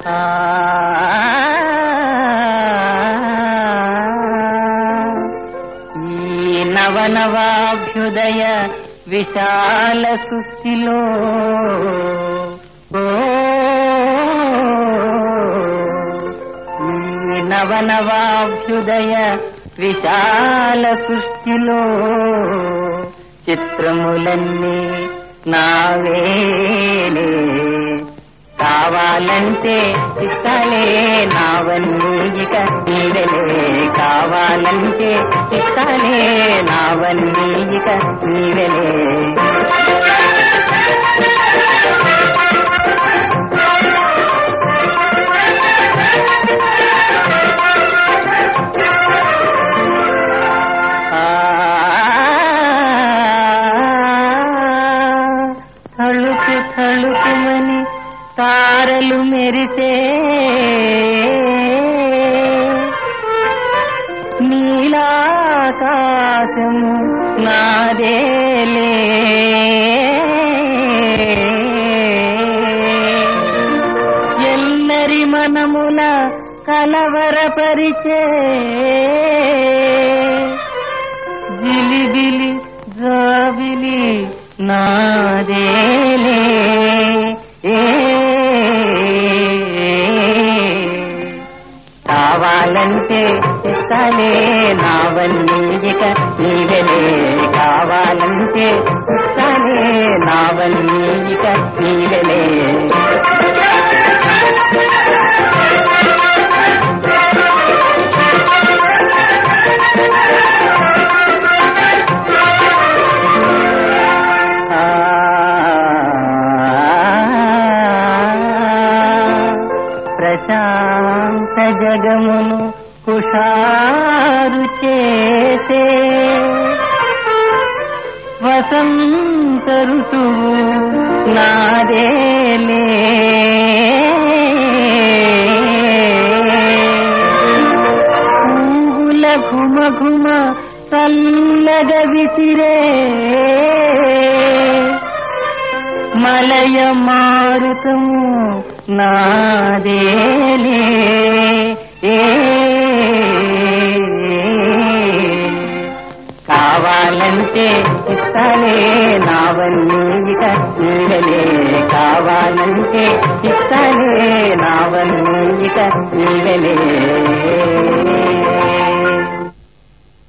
ఈ నవనవాభ్యుదయ విశాల సృష్టిలో ఓ, ఈ నవనవాభ్యుదయ విశాల సృష్టిలో చిత్రములన్నీ నావేలే కావాలంటే ఇస్తాలే నావన్నీ ఇక నీవెలే కావాలంటే ఇస్తాలే నావన్నీ ఇక నీవెలే తళుకు తళుకుమని తారలు మెరిసే నీలాకాశము నాదేలే ఎల్లరి మనముల కలవరపరిచే జిలిబిలి జాబిలి నాదేలే ఏ కావాలంటే ఇస్తాలే నావన్నీ ఇక నీవెలే కావాలంటే ఇస్తాలే నావన్నీ ఇక నీవెలే ప్రశాంత జగమును కుషారు చేసే వసంత ఋతువు నాదేలే పూల ఘుమ ఘుమ చల్లగ విసిరే మలయ మారుతము నాదేలే ఏ కావాలంటే ఇస్తాలే నావన్నీ ఇక నీవలే కావాలంటే ఇస్తాలే నావన్నీ ఇక నీవలే